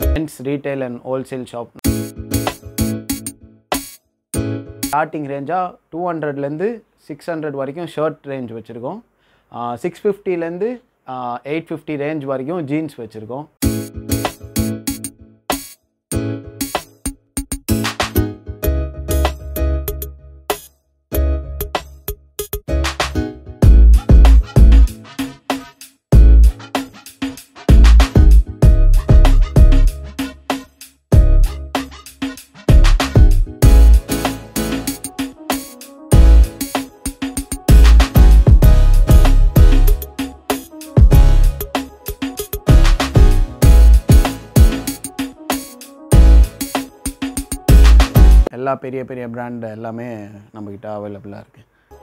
men's retail and wholesale shop starting ரேஞ்சாக two ஹண்ட்ரட்லேருந்து six hundred வரைக்கும் ஷர்ட் ரேஞ்ச் வச்சுருக்கோம் சிக்ஸ் ஃபிஃப்டிலேருந்து எயிட் ஃபிஃப்டி ரேஞ்ச் வரைக்கும் ஜீன்ஸ் வச்சுருக்கோம் எல்லா பெரிய பெரிய பிராண்ட் எல்லாமே நம்மக்கிட்ட அவைலபிளாக இருக்குது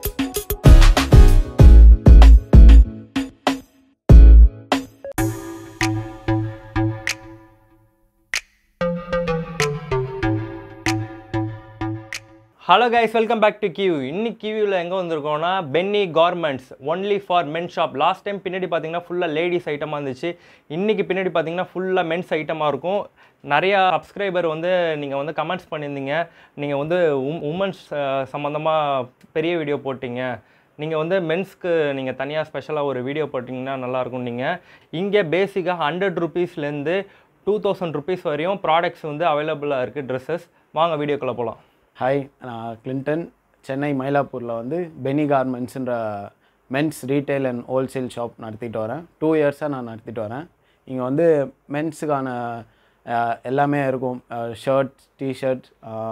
hello guys welcome back to Q இன்னைக்கு கியூவில் எங்கே வந்திருக்கோம்னா Benny garments only for men shop last time பின்னாடி பார்த்தீங்கன்னா ஃபுல்லாக லேடிஸ் ஐட்டமாக இருந்துச்சு இன்றைக்கி பின்னாடி பார்த்தீங்கன்னா ஃபுல்லாக மென்ஸ் ஐட்டமாக இருக்கும் நிறையா சப்ஸ்கிரைபர் வந்து நீங்கள் வந்து கமெண்ட்ஸ் பண்ணியிருந்தீங்க நீங்கள் வந்து உம் உமன்ஸ் சம்மந்தமாக பெரிய வீடியோ போட்டீங்க நீங்கள் வந்து மென்ஸ்க்கு நீங்கள் தனியாக ஸ்பெஷலாக ஒரு வீடியோ போட்டிங்கன்னா நல்லாயிருக்கும் நீங்கள் இங்கே பேசிக்காக ஹண்ட்ரட் ருபீஸ்லேருந்து டூ தௌசண்ட் ருபீஸ் வரையும் ப்ராடக்ட்ஸ் வந்து அவைலபிளாக இருக்குது ட்ரெஸ்ஸஸ் வாங்க வீடியோக்குள்ளே போகலாம் ஹாய் நான் கிளின்டன் சென்னை மயிலாப்பூரில் வந்து பெனி கார்மெண்ட்ஸுன்ற men's retail and wholesale shop நடத்திட்டு வரேன் டூ இயர்ஸாக நான் நடத்திட்டு வரேன் இங்கே வந்து மென்ஸுக்கான எல்லாமே இருக்கும் shirts T-shirts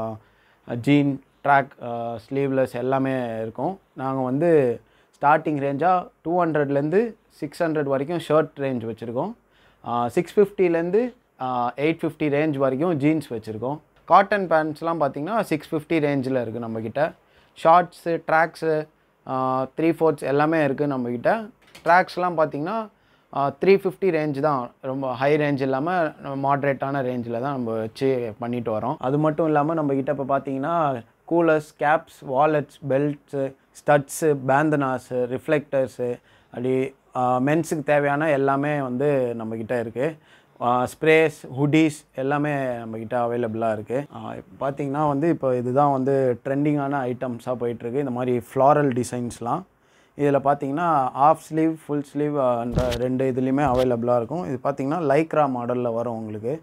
jean track sleeveless எல்லாமே இருக்கும் நாங்கள் வந்து ஸ்டார்டிங் ரேஞ்சாக டூ ஹண்ட்ரட்லேருந்து சிக்ஸ் ஹண்ட்ரட் வரைக்கும் ஷர்ட் ரேஞ்ச் வச்சுருக்கோம் சிக்ஸ் ஃபிஃப்டிலேருந்து எயிட் ஃபிஃப்டி ரேஞ்ச் வரைக்கும் ஜீன்ஸ் வச்சுருக்கோம் காட்டன் பேண்ட்ஸ்லாம் பார்த்திங்கன்னா சிக்ஸ் ஃபிஃப்டி ரேஞ்சில் இருக்குது நம்மக்கிட்ட ஷார்ட்ஸு ட்ராக்ஸு த்ரீ ஃபோர்த்ஸ் எல்லாமே இருக்குது நம்மக்கிட்ட ட்ராக்ஸ்லாம் பார்த்திங்கன்னா த்ரீ ஃபிஃப்டி ரேஞ்ச் தான் ரொம்ப ஹை ரேஞ்ச் இல்லாமல் மாட்ரேட்டான ரேஞ்சில் தான் நம்ம வச்சு பண்ணிட்டு வரோம் அது மட்டும் இல்லாமல் நம்மக்கிட்ட இப்போ பார்த்தீங்கன்னா coolers caps wallets belts studs bandanas reflectors அப்படி மென்ஸுக்கு தேவையான எல்லாமே வந்து நம்மக்கிட்ட இருக்குது ஸ்ப்ரேஸ் ஹுடீஸ் எல்லாமே நம்மக்கிட்ட அவைலபிளாக இருக்குது பார்த்தீங்கன்னா வந்து இப்போ இதுதான் வந்து ட்ரெண்டிங்கான ஐட்டம்ஸாக போயிட்டுருக்கு இந்த மாதிரி ஃப்ளாரல் டிசைன்ஸ்லாம் இதில் பார்த்தீங்கன்னா ஆஃப் ஸ்லீவ் ஃபுல் ஸ்லீவ் அந்த ரெண்டு இதுலேயுமே அவைலபிளாக இருக்கும் இது பார்த்தீங்கன்னா லைக்ரா மாடலில் வரும் உங்களுக்கு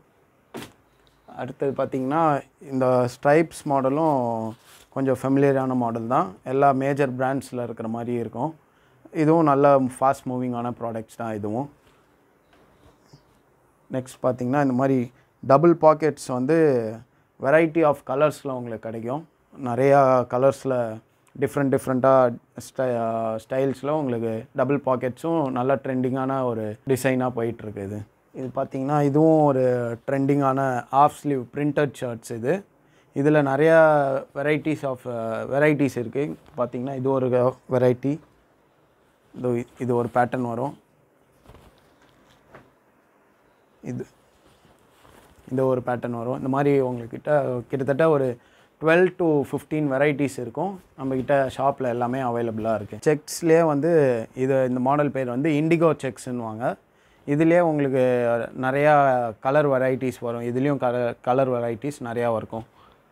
அடுத்தது பார்த்தீங்கன்னா இந்த ஸ்ட்ரைப்ஸ் மாடலும் கொஞ்சம் ஃபெமிலியரான மாடல் தான் எல்லா மேஜர் பிராண்ட்ஸில் இருக்கிற மாதிரி இருக்கும் இதுவும் நல்ல ஃபாஸ்ட் மூவிங்கான ப்ராடக்ட்ஸ் தான் இதுவும் நெக்ஸ்ட் பார்த்தீங்கன்னா இந்த மாதிரி டபுள் பாக்கெட்ஸ் வந்து வெரைட்டி ஆஃப் கலர்ஸில் உங்களுக்கு கிடைக்கும் நிறையா கலர்ஸில் டிஃப்ரெண்ட் டிஃப்ரெண்ட்டாக ஸ்டை ஸ்டைல்ஸில் உங்களுக்கு டபுள் பாக்கெட்ஸும் நல்ல ட்ரெண்டிங்கான ஒரு டிசைனாக போயிட்டுருக்கு இது இது பார்த்திங்கன்னா இதுவும் ஒரு ட்ரெண்டிங்கான ஆஃப் ஸ்லீவ் பிரிண்டட் ஷர்ட்ஸ் இது இதில் நிறையா வெரைட்டிஸ் ஆஃப் வெரைட்டிஸ் இருக்குது பார்த்திங்கன்னா இது ஒரு வெரைட்டி இது இது ஒரு பேட்டர்ன் வரும் இது இந்த ஒரு பேட்டர்ன் வரும் இந்த மாதிரி உங்கள்கிட்ட கிட்டத்தட்ட ஒரு டுவெல் டு ஃபிஃப்டீன் வெரைட்டிஸ் இருக்கும் நம்மக்கிட்ட ஷாப்பில் எல்லாமே அவைலபிளாக இருக்குது செக்ஸ்லேயே வந்து இது இந்த மாடல் பேர் வந்து இண்டிகோ செக்ஸ்ன்னுவாங்க இதுலேயே உங்களுக்கு நிறையா கலர் வெரைட்டிஸ் வரும் இதுலேயும் கலர் கலர் வெரைட்டிஸ் நிறையா இருக்கும்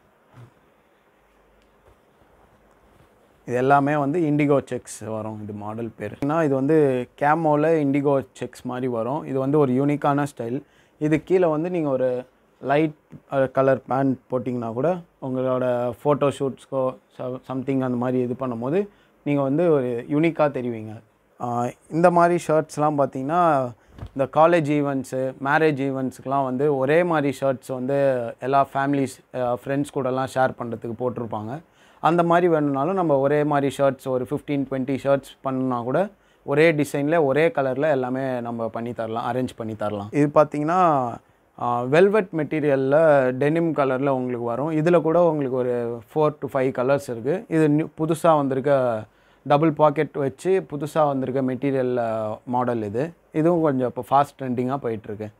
இது எல்லாமே வந்து இண்டிகோ செக்ஸ் வரும் இது மாடல் பேர் ஏன்னா இது வந்து கேமோவில் இண்டிகோ செக்ஸ் மாதிரி வரும் இது வந்து ஒரு யூனிக்கான ஸ்டைல் இது கீழே வந்து நீங்கள் ஒரு லைட் கலர் பேண்ட் போட்டிங்கன்னா கூட உங்களோட ஃபோட்டோ ஷூட்ஸ்க்கோ சம்திங் அந்த மாதிரி இது பண்ணும்போது நீங்கள் வந்து ஒரு யூனிக்காக தெரிவிங்க இந்த மாதிரி ஷர்ட்ஸ்லாம் பார்த்தீங்கன்னா இந்த காலேஜ் ஈவெண்ட்ஸு மேரேஜ் ஈவெண்ட்ஸுக்கெலாம் வந்து ஒரே மாதிரி ஷர்ட்ஸ் வந்து எல்லா ஃபேமிலிஸ் ஃப்ரெண்ட்ஸ் கூடலாம் ஷேர் பண்ணுறதுக்கு போட்டிருப்பாங்க அந்த மாதிரி வேணும்னாலும் நம்ம ஒரே மாதிரி ஷர்ட்ஸ் ஒரு ஃபிஃப்டீன் டுவெண்ட்டி ஷர்ட்ஸ் பண்ணால் கூட ஒரே டிசைனில் ஒரே கலரில் எல்லாமே நம்ம பண்ணி தரலாம் அரேஞ்ச் பண்ணி தரலாம் இது பார்த்திங்கன்னா வெல்வெட் மெட்டீரியலில் டெனிம் கலரில் உங்களுக்கு வரும் இதில் கூட உங்களுக்கு ஒரு ஃபோர் டு ஃபைவ் கலர்ஸ் இருக்குது இது நியூ புதுசாக வந்திருக்க டபுள் பாக்கெட் வச்சு புதுசாக வந்திருக்க மெட்டீரியல் மாடல் இது இதுவும் கொஞ்சம் இப்போ ஃபாஸ்ட் ட்ரெண்டிங்காக போயிட்டுருக்கு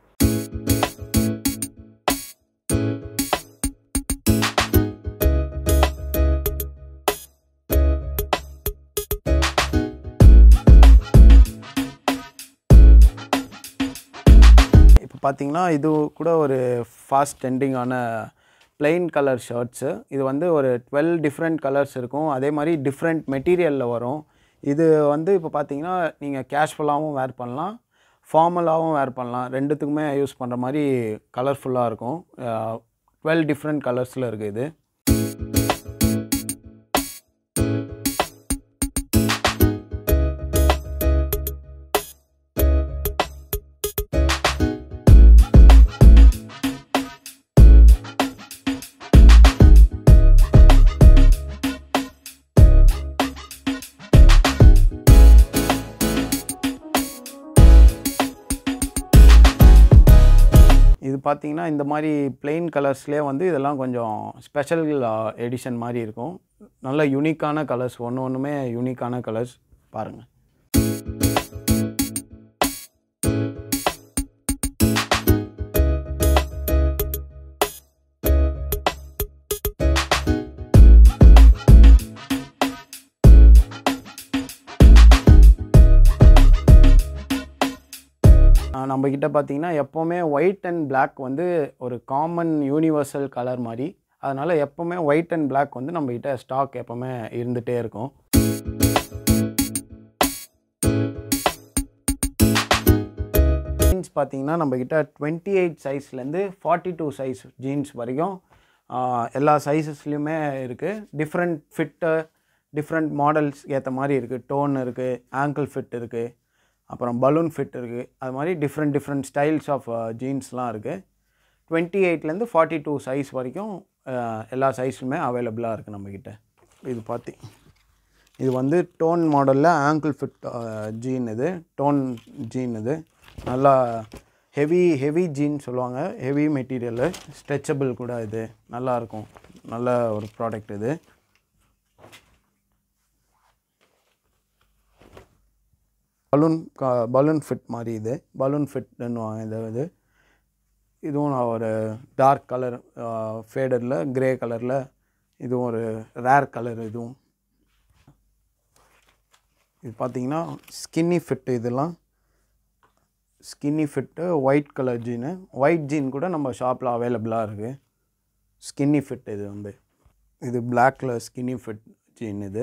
பார்த்தீங்கன்னா இது கூட ஒரு ஃபாஸ்ட் ட்ரெண்டிங்கான plain கலர் ஷர்ட்ஸு இது வந்து ஒரு டுவெல் டிஃப்ரெண்ட் கலர்ஸ் இருக்கும் அதே மாதிரி டிஃப்ரெண்ட் மெட்டீரியலில் வரும் இது வந்து இப்போ பார்த்தீங்கன்னா நீங்கள் கேஷுவலாகவும் வேர் பண்ணலாம் ஃபார்மலாகவும் வேர் பண்ணலாம் ரெண்டுத்துக்குமே யூஸ் பண்ணுற மாதிரி கலர்ஃபுல்லாக இருக்கும் டுவெல் டிஃப்ரெண்ட் கலர்ஸில் இருக்குது இது இது பார்த்தீங்கன்னா இந்த மாதிரி plain கலர்ஸ்லேயே வந்து இதெல்லாம் கொஞ்சம் ஸ்பெஷல் எடிஷன் மாதிரி இருக்கும் நல்ல யூனிக்கான கலர்ஸ் ஒன்று ஒன்றுமே யூனிக்கான கலர்ஸ் பாருங்கள் நம்மக்கிட்ட பார்த்தீங்கன்னா எப்போவுமே ஒயிட் அண்ட் Black வந்து ஒரு காமன் யூனிவர்சல் கலர் மாதிரி அதனால் எப்போவுமே ஒயிட் அண்ட் Black வந்து நம்மக்கிட்ட ஸ்டாக் எப்போவுமே இருந்துகிட்டே இருக்கும் ஜீன்ஸ் பார்த்தீங்கன்னா நம்மக்கிட்ட டுவெண்ட்டி எயிட் சைஸ்லேருந்து ஃபார்ட்டி டூ சைஸ் ஜீன்ஸ் வரைக்கும் ஆஹ், எல்லா சைஸஸ்லேயுமே இருக்குது டிஃப்ரெண்ட் ஃபிட்டு டிஃப்ரெண்ட் மாடல்ஸ் ஏற்ற மாதிரி இருக்குது டோன் இருக்குது ஆங்கிள் ஃபிட் இருக்குது அப்புறம் பலூன் ஃபிட் இருக்குது அது மாதிரி டிஃப்ரெண்ட் டிஃப்ரெண்ட் ஸ்டைல்ஸ் ஆஃப் ஜீன்ஸ்லாம் இருக்குது டுவெண்ட்டி எயிட்லேருந்து ஃபார்ட்டி டூ சைஸ் வரைக்கும் ஆஹ், எல்லா சைஸுமே அவைலபிளாக இருக்குது நம்மக்கிட்ட இது பார்த்தி இது வந்து டோன் மாடலில் ஆங்கிள் ஃபிட் ஜீன் இது டோன் ஜீன் இது நல்லா ஹெவி ஹெவி ஜீன் சொல்லுவாங்க ஹெவி மெட்டீரியலு ஸ்ட்ரெச்சபிள் கூட இது நல்லா இருக்கும் நல்ல ஒரு ப்ராடக்ட் இது பலூன் பலூன் ஃபிட் மாதிரி இது பலூன் ஃபிட்னுவாங்க இந்த இது இதுவும் நான் ஒரு டார்க் கலர் ஃபேடரில் கிரே கலரில் இதுவும் ஒரு ரேர் கலர் இதுவும் இது பார்த்தீங்கன்னா ஸ்கின்னி ஃபிட்டு இதெல்லாம் skinny fit white colour jean white jean கூட நம்ம ஷாப்பில் அவைலபிளாக இருக்குது ஸ்கின்னி ஃபிட் இது வந்து இது பிளாக்ல ஸ்கின்னி ஃபிட் ஜீன் இது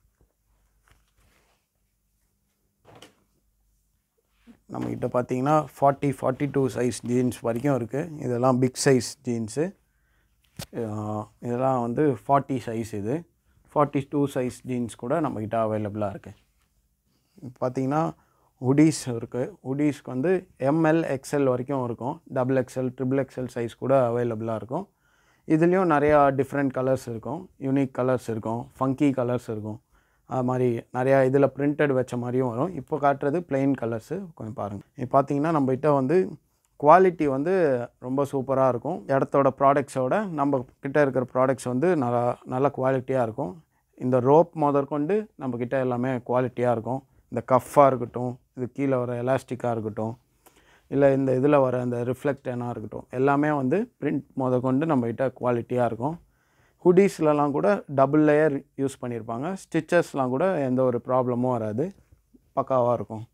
நம்மக்கிட்ட பார்த்தீங்கன்னா forty forty two size jeans வரைக்கும் இருக்குது இதெல்லாம் பிக் சைஸ் ஜீன்ஸு இதெல்லாம் வந்து ஃபார்ட்டி சைஸ் இது ஃபார்ட்டி டூ சைஸ் ஜீன்ஸ் கூட நம்மக்கிட்ட அவைலபிளாக இருக்குது பார்த்தீங்கன்னா ஹுடீஸ் இருக்குது ஹுடீஸ்க்கு வந்து எம்எல் எக்ஸ்எல் வரைக்கும் இருக்கும் double XL triple XL size கூட அவைலபிளாக இருக்கும் இதுலேயும் நிறையா டிஃப்ரெண்ட் கலர்ஸ் இருக்கும் யூனிக் கலர்ஸ் இருக்கும் ஃபங்கி கலர்ஸ் இருக்கும் அது மாதிரி நிறையா இதில் பிரிண்டட் வச்ச மாதிரியும் வரும் இப்போ காட்டுறது plain கலர்ஸு கொஞ்சம் பாருங்கள் இப்போ பார்த்தீங்கன்னா நம்மகிட்ட வந்து குவாலிட்டி வந்து ரொம்ப சூப்பராக இருக்கும் இடத்தோட ப்ராடக்ட்ஸோட நம்ம கிட்ட இருக்கிற ப்ராடக்ட்ஸ் வந்து நல்லா நல்ல குவாலிட்டியாக இருக்கும் இந்த ரோப் முதற்கொண்டு நம்மக்கிட்ட எல்லாமே குவாலிட்டியாக இருக்கும் இந்த கஃப்பாக இருக்கட்டும் இது கீழே வர எலாஸ்டிக்காக இருக்கட்டும் இல்லை இந்த இதில் வர அந்த ரிஃப்ளெக்டனாக இருக்கட்டும் எல்லாமே வந்து பிரிண்ட் முதற்கொண்டு நம்மகிட்ட குவாலிட்டியாக இருக்கும் ஹுடீஸ்லலாம் கூட டபுள் லேயர் யூஸ் பண்ணியிருப்பாங்க ஸ்டிச்சஸ்லாம் கூட எந்த ஒரு ப்ராப்ளமும் வராது பக்காவாக இருக்கும்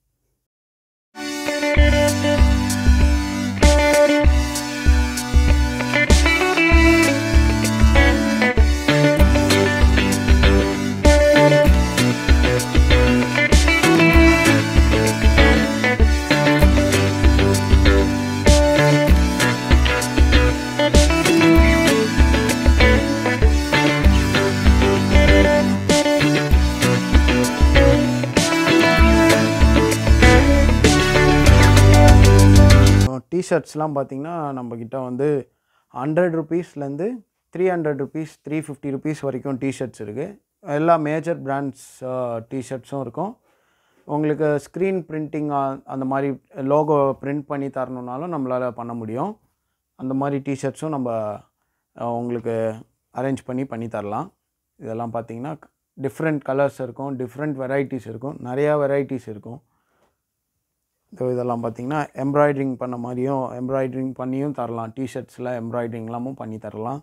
டிஷர்ட்ஸ்லாம் பார்த்தீங்கன்னா நம்மக்கிட்ட வந்து ஹண்ட்ரட் ருபீஸ்லேருந்து three hundred rupees three fifty rupees வரைக்கும் டிஷர்ட்ஸ் இருக்குது எல்லா மேஜர் பிராண்ட்ஸ் டிஷர்ட்ஸும் இருக்கும் உங்களுக்கு ஸ்க்ரீன் பிரிண்டிங் அந்த மாதிரி லோகோ பிரிண்ட் பண்ணி தரணுன்னாலும் நம்மளால் பண்ண முடியும் அந்த மாதிரி டிஷர்ட்ஸும் நம்ம அஹ், உங்களுக்கு அரேஞ்ச் பண்ணி பண்ணி தரலாம் இதெல்லாம் பார்த்தீங்கன்னா டிஃப்ரெண்ட் கலர்ஸ் இருக்கும் டிஃப்ரெண்ட் வெரைட்டிஸ் இருக்கும் நிறையா வெரைட்டிஸ் இருக்கும் ஸோ இதெல்லாம் பார்த்தீங்கன்னா எம்ப்ராய்டரிங் பண்ண மாதிரியும் எம்ப்ராய்டரிங் பண்ணியும் தரலாம் டிஷர்ட்ஸில் எம்ப்ராய்டரிங்லாமும் பண்ணி தரலாம்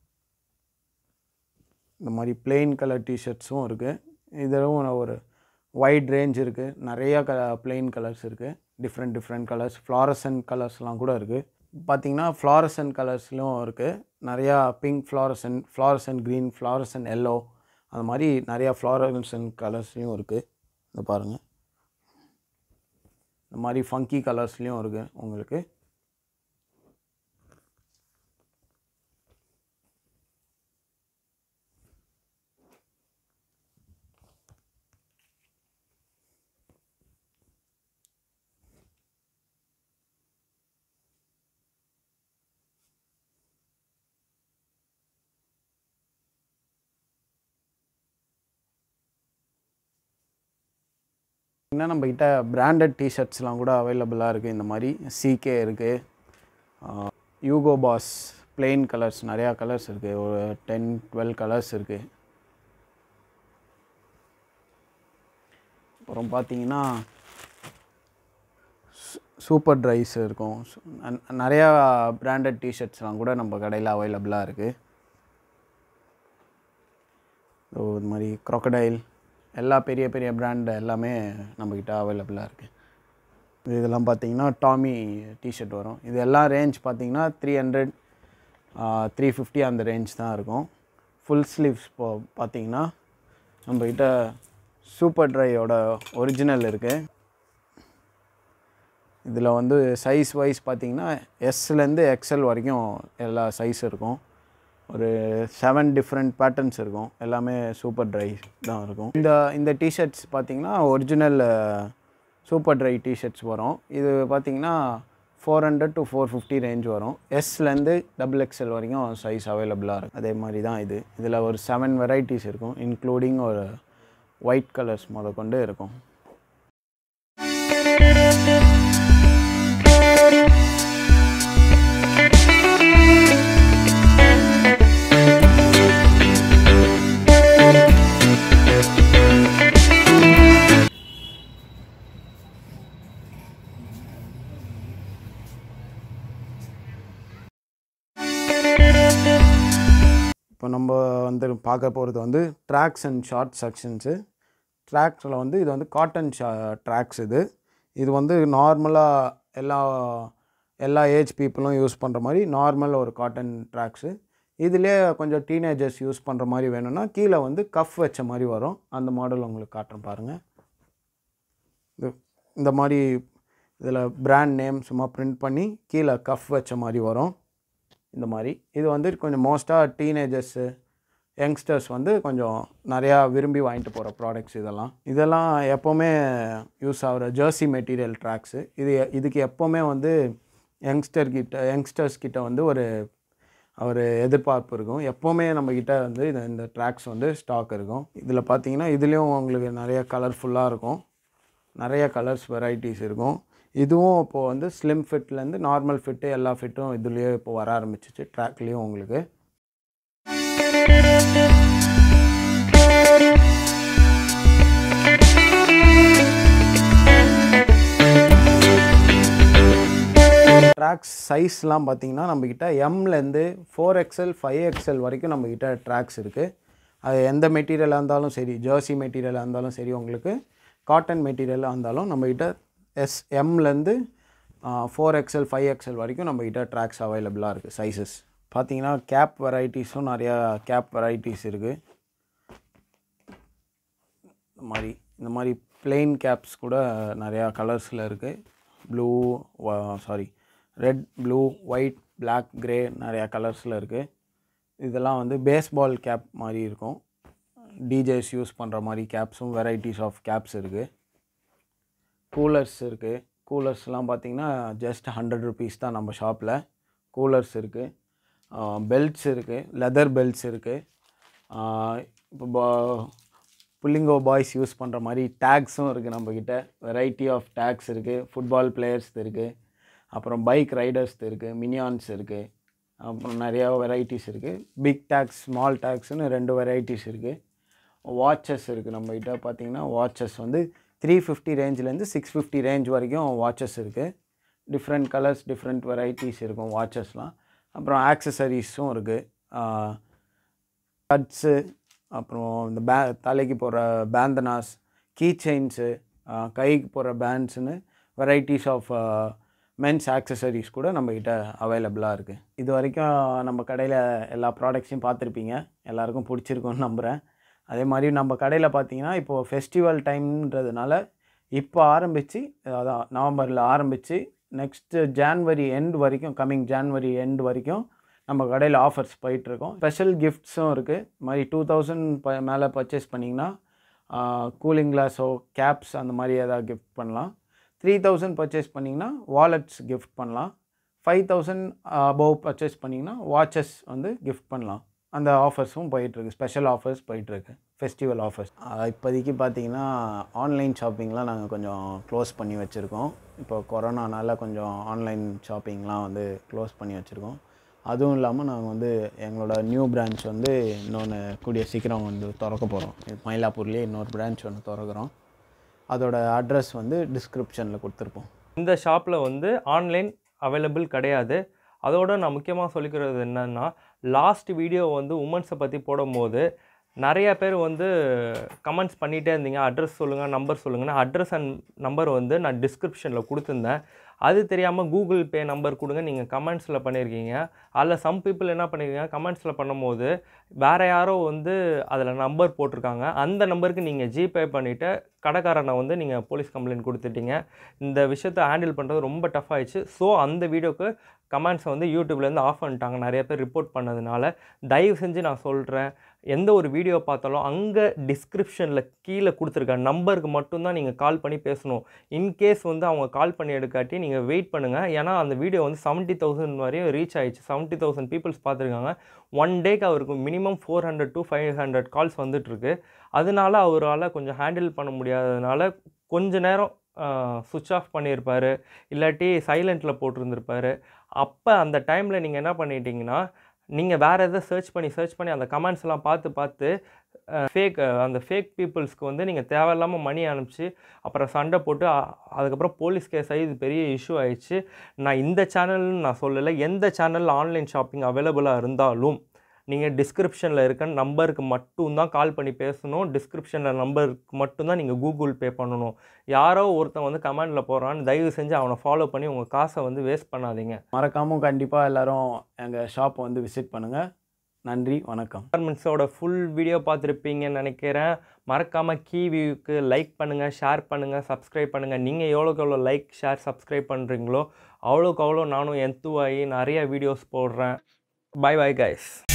இந்த மாதிரி plain கலர் டிஷர்ட்ஸும் இருக்குது இதுவும் ஒரு வைட் ரேஞ்ச் இருக்குது நிறையா க பிளெயின் கலர்ஸ் இருக்குது டிஃப்ரெண்ட் டிஃப்ரெண்ட் கலர்ஸ் ஃப்ளாரசன் கலர்ஸ்லாம் கூட இருக்குது பார்த்தீங்கன்னா ஃப்ளாரசன் கலர்ஸ்லையும் இருக்குது நிறையா pink fluorescent fluorescent green fluorescent yellow அந்த மாதிரி நிறையா ஃப்ளாரசன் கலர்ஸ்லையும் இருக்குது இதை பாருங்கள் இந்த மாதிரி ஃபங்கி கலர்ஸ்லேயும் இருக்குது உங்களுக்கு இன்னும் நம்மக்கிட்ட பிராண்டட் டிஷர்ட்ஸ்லாம் கூட அவைலபிளாக இருக்குது இந்த மாதிரி சிகே இருக்குது யூகோ பாஸ் plain கலர்ஸ் நிறையா கலர்ஸ் இருக்குது ஒரு டென் டுவெல் கலர்ஸ் இருக்குது அப்புறம் பார்த்தீங்கன்னா சூப்பர் ட்ரைஸ் இருக்கும் சு- ந- நிறையா பிராண்டட் டிஷர்ட்ஸ்லாம் கூட நம்ம கடையில் அவைலபிளாக இருக்குது ஸோ இது மாதிரி crocodile எல்லா பெரிய பெரிய பிராண்ட் எல்லாமே நம்மக்கிட்ட அவைலபிளாக இருக்குது இதெல்லாம் பார்த்தீங்கன்னா டாமி டிஷர்ட் வரும் இது எல்லாம் ரேஞ்ச் பார்த்தீங்கன்னா த்ரீ ஹண்ட்ரட் த்ரீ ஃபிஃப்டி அந்த ரேஞ்ச் தான் இருக்கும் ஃபுல் ஸ்லீவ்ஸ் இப்போ பார்த்தீங்கன்னா நம்மக்கிட்ட சூப்பர் ட்ரையோட ஒரிஜினல் இருக்குது இதில் வந்து சைஸ் வைஸ் பார்த்தீங்கன்னா எஸ்லேருந்து எக்ஸ்எல் வரைக்கும் எல்லா சைஸ் இருக்கும் ஒரு செவன் டிஃப்ரெண்ட் பேட்டர்ன்ஸ் இருக்கும் எல்லாமே சூப்பர் ட்ரை தான் இருக்கும் இந்த இந்த டிஷர்ட்ஸ் பார்த்தீங்கன்னா ஒரிஜினல் சூப்பர் ட்ரை டிஷர்ட்ஸ் வரும் இது பார்த்தீங்கன்னா four hundred to four fifty range வரும் எஸ்லேருந்து டபுள் எக்ஸ்எல் வரைக்கும் சைஸ் அவைலபிளாக இருக்கும் அதே மாதிரி தான் இது இதில் ஒரு செவன் வெரைட்டிஸ் இருக்கும் இன்க்ளூடிங் ஒரு ஒயிட் கலர்ஸ் முத கொண்டு இருக்கும் இப்போ நம்ம வந்து பார்க்க போகிறது வந்து ட்ராக்ஸ் அண்ட் ஷார்ட் செக்ஷன்ஸு ட்ராக்ஸில் வந்து இது வந்து காட்டன் ஷா ட்ராக்ஸ் இது இது வந்து நார்மலாக எல்லா எல்லா ஏஜ் பீப்புளும் யூஸ் பண்ணுற மாதிரி நார்மல் ஒரு காட்டன் ட்ராக்ஸு இதுலேயே கொஞ்சம் டீனேஜர்ஸ் யூஸ் பண்ணுற மாதிரி வேணும்னா கீழே வந்து கஃப் வச்ச மாதிரி வரும் அந்த மாடல் உங்களுக்கு காட்டுறேன் பாருங்கள் இது இந்த மாதிரி இதில் பிராண்ட் நேம் சும்மா பிரிண்ட் பண்ணி கீழே கஃப் வச்ச மாதிரி வரும் இந்த மாதிரி இது வந்து கொஞ்சம் மோஸ்ட்டாக டீனேஜர்ஸு யங்ஸ்டர்ஸ் வந்து கொஞ்சம் நிறையா விரும்பி வாங்கிட்டு போகிற ப்ராடக்ட்ஸ் இதெல்லாம் இதெல்லாம் எப்போவுமே யூஸ் ஆகிற ஜெர்சி மெட்டீரியல் ட்ராக்ஸு இது இதுக்கு எப்போவுமே வந்து யங்ஸ்டர் கிட்ட யங்ஸ்டர்ஸ் கிட்ட வந்து ஒரு ஒரு எதிர்பார்ப்பு இருக்கும் எப்போவுமே நம்மக்கிட்ட வந்து இது இந்த ட்ராக்ஸ் வந்து ஸ்டாக் இருக்கும் இதில் பார்த்தீங்கன்னா இதுலேயும் உங்களுக்கு நிறைய கலர்ஃபுல்லாக இருக்கும் நிறைய கலர்ஸ் வெரைட்டிஸ் இருக்கும் இதுவும் இப்போது வந்து ஸ்லிம் ஃபிட்லேருந்து நார்மல் ஃபிட்டு எல்லா ஃபிட்டும் இதுலேயே இப்போ வர ஆரம்பிச்சிச்சு ட்ராக்லேயும் உங்களுக்கு ட்ராக்ஸ் சைஸ்லாம் பார்த்தீங்கன்னா நம்மக்கிட்ட எம்லேருந்து ஃபோர் எக்ஸ்எல் ஃபைவ் எக்ஸ்எல் வரைக்கும் நம்மக்கிட்ட ட்ராக்ஸ் இருக்குது அது எந்த மெட்டீரியலாக இருந்தாலும் சரி ஜெர்சி மெட்டீரியலாக இருந்தாலும் சரி உங்களுக்கு காட்டன் மெட்டீரியலாக இருந்தாலும் நம்மக்கிட்ட எஸ் எம்லேருந்து ஃபோர் எக்ஸ்எல் ஃபைவ் எக்ஸ்எல் வரைக்கும் நம்மக்கிட்ட ட்ராக்ஸ் அவைலபிளாக இருக்குது சைஸஸ் பார்த்தீங்கன்னா கேப் வெரைட்டிஸும் நிறையா கேப் வெரைட்டிஸ் இருக்குது இந்த மாதிரி இந்த மாதிரி plain கேப்ஸ் கூட நிறையா கலர்ஸில் இருக்குது blue sorry red blue white black grey நிறையா கலர்ஸில் இருக்குது இதெல்லாம் வந்து பேஸ்பால் கேப் மாதிரி இருக்கும் டிஜேஸ் யூஸ் பண்ணுற மாதிரி கேப்ஸும் வெரைட்டிஸ் ஆஃப் கேப்ஸ் இருக்குது கூலர்ஸ் இருக்குது கூலர்ஸ்லாம் பார்த்தீங்கன்னா ஜஸ்ட் ஹண்ட்ரட் ருபீஸ் தான் நம்ம ஷாப்பில் கூலர்ஸ் இருக்குது பெல்ட்ஸ் இருக்குது லெதர் பெல்ட்ஸ் இருக்குது இப்போ புல்லிங்கோ பாய்ஸ் யூஸ் பண்ணுற மாதிரி டேக்ஸும் இருக்குது நம்மக்கிட்ட வெரைட்டி ஆஃப் டேக்ஸ் இருக்குது ஃபுட்பால் பிளேயர்ஸ் இருக்குது அப்புறம் பைக் ரைடர்ஸ் இருக்குது மினியான்ஸ் இருக்குது அப்புறம் நிறையா வெரைட்டிஸ் இருக்குது பிக் டேக்ஸ் ஸ்மால் டேக்ஸ்னு ரெண்டு வெரைட்டிஸ் இருக்குது வாட்சஸ் இருக்குது நம்மகிட்ட பார்த்தீங்கன்னா வாட்சஸ் வந்து த்ரீ ஃபிஃப்டி ரேஞ்சிலேருந்து சிக்ஸ் ஃபிஃப்டி ரேஞ்ச் வரைக்கும் வாட்சஸ் இருக்குது டிஃப்ரெண்ட் கலர்ஸ் டிஃப்ரெண்ட் வெரைட்டிஸ் இருக்கும் வாட்சஸ்லாம் அப்புறம் ஆக்சசரிஸும் இருக்குது கட்ஸு அப்புறம் இந்த பே தலைக்கு போடுற பேந்தனாஸ் கீ செயின்ஸு கைக்கு போகிற பேண்ட்ஸுன்னு வெரைட்டிஸ் ஆஃப் மென்ஸ் ஆக்சசரிஸ் கூட நம்மக்கிட்ட அவைலபிளாக இருக்குது இது வரைக்கும் நம்ம கடையில் எல்லா ப்ராடக்ட்ஸையும் பார்த்துருப்பீங்க எல்லாருக்கும் பிடிச்சிருக்கும்னு நம்புகிறேன் அதே மாதிரி நம்ம கடையில் பார்த்தீங்கன்னா இப்போது ஃபெஸ்டிவல் டைம்ன்றதுனால இப்போ ஆரம்பித்து அதான் நவம்பரில் ஆரம்பித்து நெக்ஸ்ட்டு ஜான்வரி எண்ட் வரைக்கும் கம்மிங் ஜான்வரி எண்ட் வரைக்கும் நம்ம கடையில் ஆஃபர்ஸ் போயிட்டுருக்கோம் ஸ்பெஷல் கிஃப்ட்ஸும் இருக்குது இது மாதிரி டூ தௌசண்ட் ப மேலே பர்ச்சேஸ் பண்ணிங்கன்னா கூலிங் கிளாஸோ கேப்ஸ் அந்த மாதிரி ஏதாவது கிஃப்ட் பண்ணலாம் த்ரீ தௌசண்ட் பர்ச்சேஸ் பண்ணிங்கன்னா வாலெட்ஸ் கிஃப்ட் பண்ணலாம் ஃபைவ் தௌசண்ட் அபவ் பர்ச்சேஸ் பண்ணிங்கன்னா வாட்சஸ் வந்து கிஃப்ட் பண்ணலாம் அந்த ஆஃபர்ஸும் போயிட்டுருக்கு ஸ்பெஷல் ஆஃபர்ஸ் போயிட்டுருக்கு ஃபெஸ்டிவல் ஆஃபர்ஸ் இப்போதைக்கு பார்த்தீங்கன்னா ஆன்லைன் ஷாப்பிங்லாம் நாங்கள் கொஞ்சம் க்ளோஸ் பண்ணி வச்சுருக்கோம் இப்போ கொரோனானால கொஞ்சம் ஆன்லைன் ஷாப்பிங்லாம் வந்து க்ளோஸ் பண்ணி வச்சுருக்கோம் அதுவும் இல்லாமல் நாங்கள் வந்து எங்களோட நியூ பிரான்ச் வந்து இன்னொன்று கூடிய சீக்கிரம் வந்து திறக்க போகிறோம் மயிலாப்பூர்லேயே இன்னொரு பிரான்ச் ஒன்று திறக்கிறோம் அதோட அட்ரஸ் வந்து டிஸ்கிரிப்ஷனில் கொடுத்துருப்போம் இந்த ஷாப்பில் வந்து ஆன்லைன் அவைலபிள் கிடையாது அதோட நான் முக்கியமாக சொல்லிக்கிறது என்னென்னா லாஸ்ட் வீடியோ வந்து உமன்ஸை பற்றி போடும்போது நிறைய பேர் வந்து கமெண்ட்ஸ் பண்ணிகிட்டே இருந்தீங்க அட்ரஸ் சொல்லுங்கள் நம்பர் சொல்லுங்கன்னா அட்ரஸ் அண்ட் நம்பர் வந்து நான் டிஸ்கிரிப்ஷனில் கொடுத்துருந்தேன் அது தெரியாமல் கூகுள் பே நம்பர் கொடுங்க நீங்கள் கமெண்ட்ஸில் பண்ணியிருக்கீங்க அதில் சம் பீப்புள் என்ன பண்ணியிருக்கீங்க கமெண்ட்ஸில் பண்ணும்போது வேறு யாரோ வந்து அதில் நம்பர் போட்டிருக்காங்க அந்த நம்பருக்கு நீங்கள் ஜிபே பண்ணிவிட்டு கடைக்காரனை வந்து நீங்கள் போலீஸ் கம்ப்ளைண்ட் கொடுத்துட்டீங்க இந்த விஷயத்தை ஹேண்டில் பண்ணுறது ரொம்ப டஃப் ஆயிடுச்சு ஸோ அந்த வீடியோக்கு கமெண்ட்ஸை வந்து யூடியூப்லேருந்து ஆஃப் பண்ணிட்டாங்க நிறைய பேர் ரிப்போர்ட் பண்ணதுனால தயவு செஞ்சு நான் சொல்கிறேன் எந்த ஒரு வீடியோ பார்த்தாலும் அங்கே டிஸ்கிரிப்ஷனில் கீழே கொடுத்துருக்க நம்பருக்கு மட்டும்தான் நீங்கள் கால் பண்ணி பேசணும் இன்கேஸ் வந்து அவங்க கால் பண்ணி எடுக்காட்டி நீங்கள் வெயிட் பண்ணுங்கள் ஏன்னா அந்த வீடியோ வந்து செவன்ட்டி தௌசண்ட் வரையும் ரீச் ஆயிடுச்சு செவன்ட்டி தௌசண்ட் பீப்புள்ஸ் பார்த்துருக்காங்க ஒன் டேக்கு அவருக்கு minimum four hundred to five hundred calls வந்துட்டுருக்கு அதனால அவரால் கொஞ்சம் ஹேண்டில் பண்ண முடியாததுனால கொஞ்ச நேரம் சுவிட்ச் ஆஃப் பண்ணியிருப்பார் இல்லாட்டி சைலண்ட்டில் போட்டிருந்துருப்பாரு அப்போ அந்த டைமில் நீங்கள் என்ன பண்ணிட்டீங்கன்னா நீங்கள் வேறு எதை சர்ச் பண்ணி சர்ச் பண்ணி அந்த கமெண்ட்ஸ் எல்லாம் பார்த்து பார்த்து ஃபேக் அந்த ஃபேக் பீப்புள்ஸ்க்கு வந்து நீங்கள் தேவையில்லாமல் மணி அனுப்பிச்சு அப்புறம் சண்டை போட்டு அ- அதுக்கப்புறம் போலீஸ் கேஸ் ஆகி இது பெரிய இஷ்யூ ஆயிடுச்சு நான் இந்த சேனல்னு நான் சொல்லலை எந்த சேனலில் ஆன்லைன் ஷாப்பிங் அவைலபிளாக இருந்தாலும் நீங்கள் டிஸ்கிரிப்ஷனில் இருக்க நம்பருக்கு மட்டும்தான் கால் பண்ணி பேசணும் டிஸ்கிரிப்ஷனில் நம்பருக்கு மட்டும்தான் நீங்கள் கூகுள் பே பண்ணணும் யாரோ ஒருத்தன் வந்து கமெண்டில் போகிறான்னு தயவு செஞ்சு அவனை ஃபாலோ பண்ணி உங்கள் காசை வந்து வேஸ்ட் பண்ணாதீங்க மறக்காமல் கண்டிப்பாக எல்லாரும் எங்கள் ஷாப்பை வந்து விசிட் பண்ணுங்கள் நன்றி வணக்கம் கார்மெண்ட்ஸோட ஃபுல் வீடியோ பார்த்துருப்பீங்கன்னு நினைக்கிறேன் மறக்காமல் கீ வியூக்கு லைக் பண்ணுங்கள் ஷேர் பண்ணுங்கள் சப்ஸ்கிரைப் பண்ணுங்கள் நீங்கள் எவ்வளோக்கு எவ்வளோ லைக் ஷேர் சப்ஸ்கிரைப் பண்ணுறீங்களோ அவ்வளோக்கு அவ்வளோ நானும் எந்துவாகி நிறைய வீடியோஸ் போடுறேன் பை பை கைஸ்